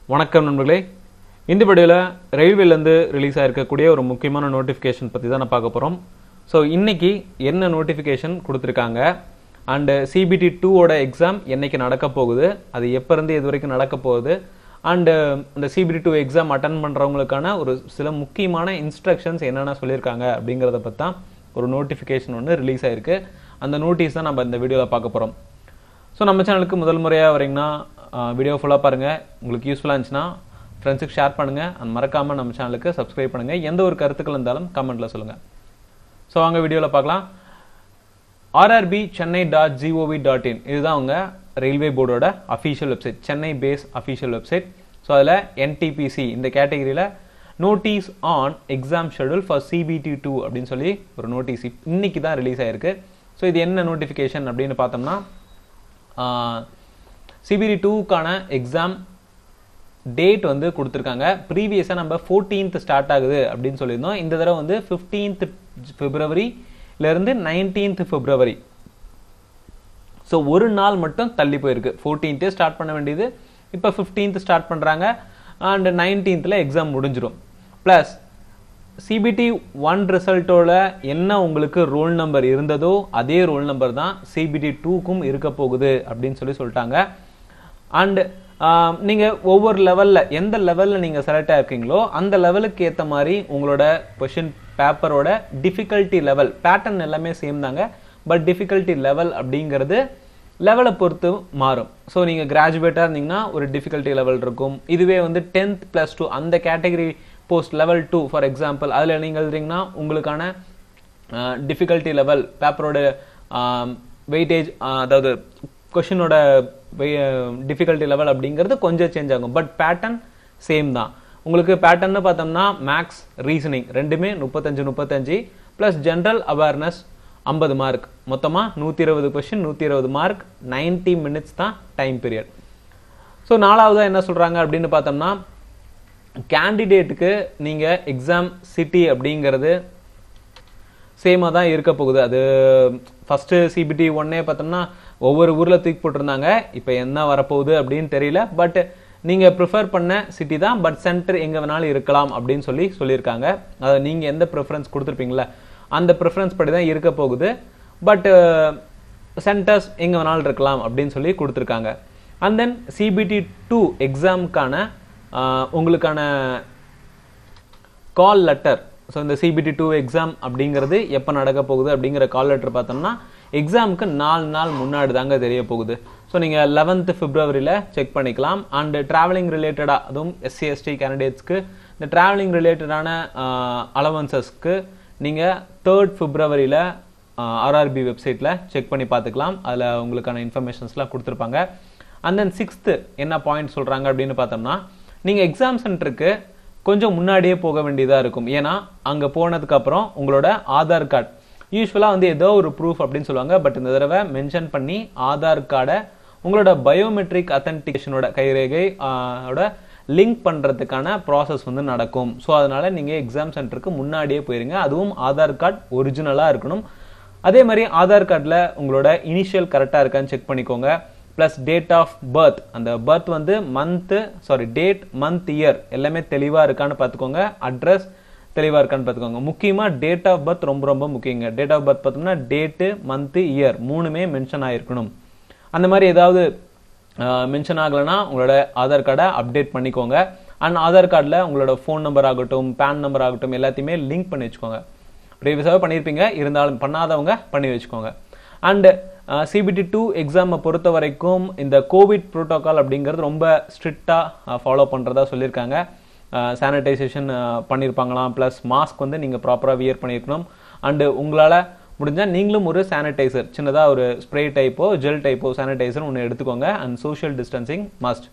வணக்கம் நண்பர்களே இந்த வீடியோவில் ரயில்வேலேருந்து ரிலீஸ் ஆயிருக்கக்கூடிய ஒரு முக்கியமான நோட்டிஃபிகேஷன் பற்றி தான் நான் பார்க்க போகிறோம் ஸோ இன்னைக்கு என்ன நோட்டிஃபிகேஷன் கொடுத்துருக்காங்க அண்டு சிபிடி டூவோட எக்ஸாம் என்னைக்கு நடக்க போகுது அது எப்போ இருந்து இது வரைக்கும் நடக்க போகுது அண்டு இந்த சிபிடி டூ எக்ஸாம் அட்டன் பண்ணுறவங்களுக்கான ஒரு சில முக்கியமான இன்ஸ்ட்ரக்ஷன்ஸ் என்னென்ன சொல்லியிருக்காங்க அப்படிங்கிறத பற்றி தான் ஒரு நோட்டிஃபிகேஷன் ஒன்று ரிலீஸ் ஆயிருக்கு அந்த நோட்டீஸ் தான் நம்ம இந்த வீடியோவில் பார்க்க போகிறோம் ஸோ நம்ம சேனலுக்கு முதல் முறையாக வரீங்கன்னா வீடியோ ஃபுல்லாக பாருங்கள் உங்களுக்கு யூஸ்ஃபுல்லாக இருந்துச்சுன்னா ஃப்ரெண்ட்ஸுக்கு ஷேர் பண்ணுங்கள் அண்ட் மறக்காமல் நம்ம சேனலுக்கு சப்ஸ்கிரைப் பண்ணுங்கள் எந்த ஒரு கருத்துக்கள் இருந்தாலும் கமெண்ட்டில் சொல்லுங்கள் ஸோ வாங்க வீடியோவில் பார்க்கலாம் RRB Chennai dot G O V dot in இதுதான் அவங்க ரயில்வே போர்டோட official website Chennai base official website so அதில் என்டிபிசி இந்த கேட்டகரியில் notice on exam schedule for CBT two அப்படின்னு சொல்லி ஒரு நோட்டீஸ் இன்னைக்கு தான் ரிலீஸ் ஆயிருக்கு ஸோ இது என்ன நோட்டிஃபிகேஷன் அப்படின்னு பார்த்தோம்னா சிபிடி டூக்கான எக்ஸாம் டேட் வந்து கொடுத்துருக்காங்க ப்ரீவியஸாக நம்ம ஃபோர்டீன்த் ஸ்டார்ட் ஆகுது அப்படின்னு சொல்லியிருந்தோம் இந்த தடவை வந்து ஃபிஃப்டீன்த் பிப்ரவரியிலேருந்து நைன்டீன்த் பிப்ரவரி ஸோ ஒரு நாள் மட்டும் தள்ளி போயிருக்கு ஃபோர்டீன்த்தே ஸ்டார்ட் பண்ண வேண்டியது இப்போ ஃபிஃப்டீன்த் ஸ்டார்ட் பண்ணுறாங்க அண்ட் நைன்டீன்த்தில் எக்ஸாம் முடிஞ்சிடும் ப்ளஸ் சிபிடி ஒன் ரிசல்ட்டோட என்ன உங்களுக்கு ரோல் நம்பர் இருந்ததோ அதே ரோல் நம்பர் தான் சிபிடி டூக்கும் இருக்க போகுது அப்படின்னு சொல்லி சொல்லிட்டாங்க அண்ட் நீங்கள் ஒவ்வொரு லெவலில் எந்த லெவலில் நீங்கள் செலக்ட் ஆயிருக்கீங்களோ அந்த லெவலுக்கு ஏற்ற மாதிரி உங்களோட கொஷின் பேப்பரோட டிஃபிகல்ட்டி லெவல் பேட்டர்ன் எல்லாமே சேம் தாங்க பட் டிஃபிகல்ட்டி லெவல் அப்படிங்கிறது லெவலை பொறுத்து மாறும் ஸோ நீங்கள் கிராஜுவேட்டாக இருந்தீங்கன்னா ஒரு டிஃபிகல்ட்டி லெவல் இருக்கும் இதுவே வந்து டென்த் ப்ளஸ் டூ அந்த category post level two for example அதில் நீங்கள் எழுதுறீங்கன்னா உங்களுக்கான டிஃபிகல்ட்டி லெவல் பேப்பரோட வெயிட்டேஜ் அதாவது கொஷினோட டிஃபிகல்ட்டி லெவல் அப்படிங்கிறது கொஞ்சம் சேஞ்ச் ஆகும் பட் பேட்டர்ன் சேம் தான் உங்களுக்கு பேட்டர்ன்னு பார்த்தோம்னா மேக்ஸ் ரீசனிங் ரெண்டுமே முப்பத்தஞ்சு முப்பத்தஞ்சு ப்ளஸ் ஜென்ரல் அவேர்னஸ் ஐம்பது மார்க் மொத்தமாக நூற்றி இருபது கொஷின் நூற்றி இருபது மார்க் நைன்டி மினிட்ஸ் தான் டைம் பீரியட் ஸோ நாலாவதாக என்ன சொல்கிறாங்க அப்படின்னு பார்த்தோம்னா கேண்டிடேட்டுக்கு நீங்கள் எக்ஸாம் சிட்டி அப்படிங்கிறது சேமாக தான் இருக்க போகுது அது ஃபஸ்ட்டு சிபிடி ஒன்னே பார்த்தோம்னா ஒவ்வொரு ஊரில் தூக்கி போட்டிருந்தாங்க இப்போ என்ன வரப்போகுது அப்படின்னு தெரியல பட் நீங்கள் ப்ரிஃபர் பண்ண சிட்டி தான் பட் சென்டர் எங்கே வேணாலும் இருக்கலாம் அப்படின்னு சொல்லி சொல்லியிருக்காங்க அதை நீங்கள் எந்த ப்ரிஃபரன்ஸ் கொடுத்துருப்பீங்களா அந்த ப்ரிஃபரன்ஸ் படி தான் இருக்க போகுது பட் சென்டர்ஸ் எங்கே வேணாலும் இருக்கலாம் அப்படின்னு சொல்லி கொடுத்துருக்காங்க அண்ட் தென் சிபிடி டூ எக்ஸாமுக்கான உங்களுக்கான கால் லெட்டர் ஸோ இந்த சிபிடி டூ எக்ஸாம் அப்படிங்கிறது எப்போ நடக்க போகுது அப்படிங்கிற கால் லெட்டர் பார்த்தோம்னா எக்ஸாமுக்கு நாலு நாள் முன்னாடி தாங்க தெரிய போகுது ஸோ நீங்கள் லெவன்த்து பிப்ரவரியில் செக் பண்ணிக்கலாம் அண்டு ட்ராவலிங் ரிலேட்டடாக அதுவும் எஸ்சி எஸ்டி கேண்டிடேட்ஸ்க்கு இந்த ட்ராவலிங் ரிலேட்டடான அலவன்சஸ்க்கு நீங்கள் தேர்ட் பிப்ரவரியில் ஆர்ஆர்பி வெப்சைட்டில் செக் பண்ணி பார்த்துக்கலாம் அதில் உங்களுக்கான இன்ஃபர்மேஷன்ஸ்லாம் கொடுத்துருப்பாங்க அண்ட் தென் சிக்ஸ்த்து என்ன பாயிண்ட் சொல்கிறாங்க அப்படின்னு பார்த்தோம்னா நீங்கள் எக்ஸாம் சென்டருக்கு கொஞ்சம் முன்னாடியே போக வேண்டியதாக இருக்கும் ஏன்னா அங்கே போனதுக்கப்புறம் உங்களோட ஆதார் கார்டு யூஸ்வலாக வந்து ஏதோ ஒரு ப்ரூஃப் அப்படின்னு சொல்லுவாங்க பட் இந்த தடவை மென்ஷன் பண்ணி ஆதார் கார்டை உங்களோட பயோமெட்ரிக் அத்தன்டிகேஷனோட கைரேகை ஓட லிங்க் பண்ணுறதுக்கான ப்ராசஸ் வந்து நடக்கும் ஸோ அதனால் நீங்கள் எக்ஸாம் சென்டருக்கு முன்னாடியே போயிருங்க அதுவும் ஆதார் கார்டு ஒரிஜினலாக இருக்கணும் அதே மாதிரி ஆதார் கார்டில் உங்களோட இனிஷியல் கரெக்டாக இருக்கான்னு செக் பண்ணிக்கோங்க ப்ளஸ் டேட் ஆஃப் பர்த் அந்த பர்த் வந்து month sorry date month year எல்லாமே தெளிவாக இருக்கான்னு பார்த்துக்கோங்க அட்ரஸ் தெளிவாக இருக்கான்னு பார்த்துக்கோங்க முக்கியமாக டேட் ஆஃப் பர்த் ரொம்ப ரொம்ப முக்கியங்க டேட் ஆஃப் பர்த் பார்த்தோம்னா டேட்டு மந்த்து இயர் மூணுமே மென்ஷன் ஆகிருக்கணும் அந்த மாதிரி ஏதாவது மென்ஷன் ஆகலைன்னா உங்களோட ஆதார் கார்டை அப்டேட் பண்ணிக்கோங்க அண்ட் ஆதார் கார்டில் உங்களோட ஃபோன் நம்பர் ஆகட்டும் பேன் நம்பர் ஆகட்டும் எல்லாத்தையுமே லிங்க் பண்ணி வச்சுக்கோங்க ப்ரீவியஸாகவே பண்ணியிருப்பீங்க இருந்தாலும் பண்ணாதவங்க பண்ணி வச்சுக்கோங்க அண்டு சிபிடி டூ எக்ஸாமை பொறுத்த வரைக்கும் இந்த கோவிட் ப்ரோட்டோகால் அப்படிங்கிறது ரொம்ப ஸ்ட்ரிக்டாக ஃபாலோ பண்ணுறதா சொல்லியிருக்காங்க சானிடைசேஷன் பண்ணியிருப்பாங்களாம் ப்ளஸ் மாஸ்க் வந்து நீங்கள் ப்ராப்பராக வியர் பண்ணியிருக்கணும் அண்டு உங்களால் முடிஞ்சால் நீங்களும் ஒரு சானிடைசர் சின்னதாக ஒரு ஸ்ப்ரே டைப்போ ஜெல் டைப்போ சானிடைசர் ஒன்று எடுத்துக்கோங்க and social distancing must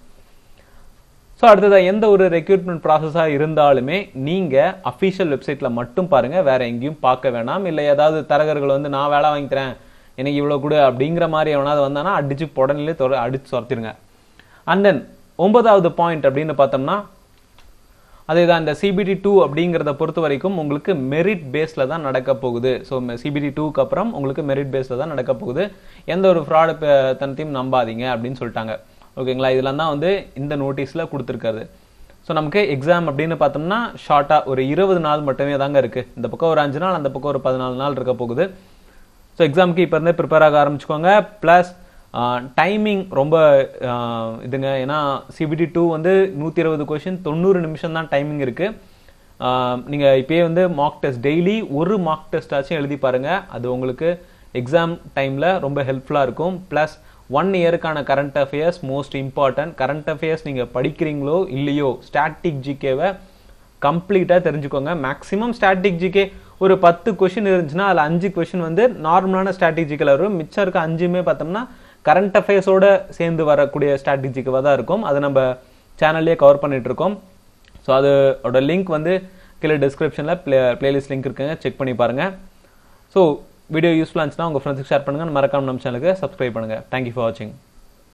so அடுத்ததாக எந்த ஒரு ரெக்ரூட்மெண்ட் ப்ராசஸாக இருந்தாலுமே நீங்கள் அஃபீஷியல் வெப்சைட்டில் மட்டும் பாருங்கள் வேறு எங்கேயும் பார்க்க வேணாம் இல்லை ஏதாவது தரகர்கள் வந்து நான் வேலை வாங்கி தரேன் எனக்கு இவ்வளோ கொடு அப்படிங்கிற மாதிரி எவனாவது வந்தானா அடிச்சு உடனே தொட அடிச்சு துரத்திருங்க அண்ட் தென் ஒன்பதாவது பாயிண்ட் அப்படின்னு பார்த்தோம்னா அதே தான் இந்த சிபிடி டூ அப்படிங்கிறத பொறுத்த வரைக்கும் உங்களுக்கு மெரிட் பேஸில் தான் நடக்க போகுது ஸோ சிபிடி டூக்கு அப்புறம் உங்களுக்கு மெரிட் பேஸில் தான் நடக்க போகுது எந்த ஒரு ஃப்ராடு தனத்தையும் நம்பாதீங்க அப்படின்னு சொல்லிட்டாங்க ஓகேங்களா இதெல்லாம் தான் வந்து இந்த நோட்டீஸில் கொடுத்துருக்காரு ஸோ நமக்கு எக்ஸாம் அப்படின்னு பார்த்தோம்னா ஷார்ட்டாக ஒரு இருபது நாள் மட்டுமே தாங்க இருக்குது இந்த பக்கம் ஒரு அஞ்சு நாள் அந்த பக்கம் ஒரு பதினாலு நாள் இருக்க போகுது ஸோ எக்ஸாமுக்கு இப்போ இருந்தே ப்ரிப்பேர் ஆக ஆரம்பிச்சுக்கோங்க ப்ளஸ் டைமிங் ரொம்ப ஆஹ், இதுங்க ஏன்னா சிபிடி டூ வந்து நூற்றி இருபது கொஷின் தொண்ணூறு நிமிஷம் தான் டைமிங் இருக்குது நீங்கள் இப்பயே வந்து மார்க் டெஸ்ட் டெய்லி ஒரு மார்க் டெஸ்ட் ஆச்சும் எழுதி பாருங்கள் அது உங்களுக்கு எக்ஸாம் டைமில் ரொம்ப ஹெல்ப்ஃபுல்லாக இருக்கும் ப்ளஸ் ஒன் இயருக்கான current affairs most important current affairs நீங்கள் படிக்கிறீங்களோ இல்லையோ ஸ்டாட்டிக் ஜிகேவை கம்ப்ளீட்டாக தெரிஞ்சுக்கோங்க மேக்ஸிமம் ஸ்டாட்டிக் ஜிகே ஒரு பத்து கொஷின் இருந்துச்சுன்னா அதில் அஞ்சு கொஷின் வந்து நார்மலான ஸ்டாட்டிக் ஜிகேல வரும் மிச்சம் இருக்க அஞ்சுமே பார்த்தோம்னா கரண்ட் அஃபேர்ஸோட சேர்ந்து வரக்கூடிய ஸ்டாட்டிக் ஜிகேவாக தான் இருக்கும் அதை நம்ம சேனல்லே கவர் பண்ணிட்டு இருக்கோம் ஸோ அதோட லிங்க் வந்து கீழே டிஸ்கிரிப்ஷனில் ப்ளே பிளேலிஸ்ட் லிங்க் இருக்குங்க செக் பண்ணி பாருங்கள் ஸோ வீடியோ யூஸ்ஃபுல்லாக இருந்துச்சுன்னா உங்கள் ஃப்ரெண்ட்ஸுக்கு ஷேர் பண்ணுங்கள் மறக்காம நம்ம சேனலுக்கு சப்ஸ்கிரைப் பண்ணுங்கள் தேங்க்யூ ஃபார் வாட்சிங்